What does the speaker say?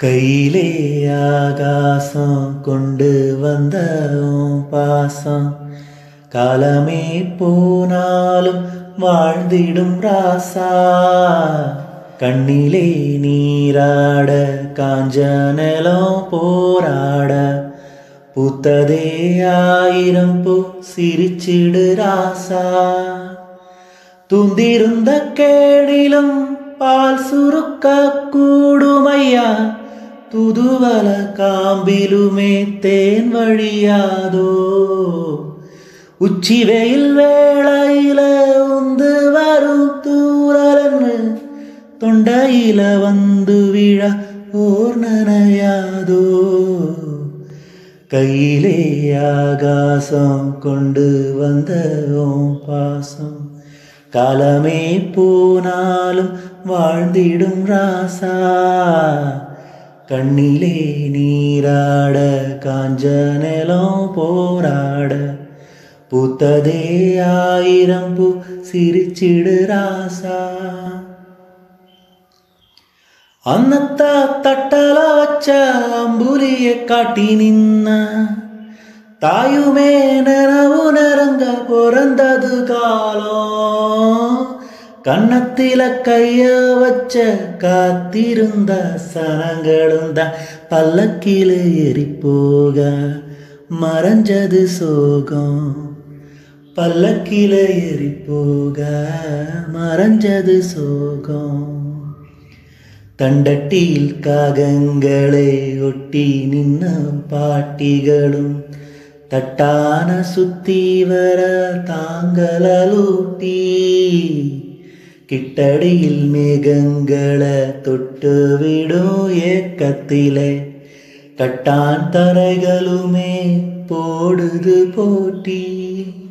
கையிலே ஆகாசம் கொண்டு வந்த உன் பாசம் காலமே போனாலும் வாழ்ந்திடும் ராசா கண்ணிலே நீராட காஞ்ச நிலம் போராட பூத்ததே ஆயிரம் பூ சிரிச்சிடு ராசா துந்திருந்த கேடிலும் பால் சுருக்க கூடுமையா துதுவல காம்பிலுமே தேன் வழியாதோ உச்சி வெயில் வேளையில உந்து வரும் தூரலன்னு தொண்டையில வந்து விழ ஓர் நனையாதோ கையிலே ஆகாசம் கொண்டு வந்த உன் பாசம் காலமே போனாலும் வாழ்ந்திடும் ராசா கண்ணிலே நீராட காஞ்ச நிலம் போராட பூத்ததே ஆயிரம் பூ சிரிச்சிடு ராசா அன்னத்தா தட்டல வச்ச அம்புலிய காட்டி நின்ன தாயுமே நனவு நரங்க பிறந்தது காலம் கன்னத்தில கைய வச்ச காத்திருந்த சனங்களும் தான் பல்லக்கில ஏறி போக மறைஞ்சது சோகம் பல்லக்கில ஏறி போக மறைஞ்சது சோகம் தண்டட்டியில் காகங்களை ஒட்டி நின்ன பாட்டிகளும் தட்டான சுத்தி வர தாங்களலூட்டி கிட்டடியில் மேகங்களை தொட்டு விடும் ஏக்கத்திலே கட்டான் தரைகளுமே போடுது போட்டி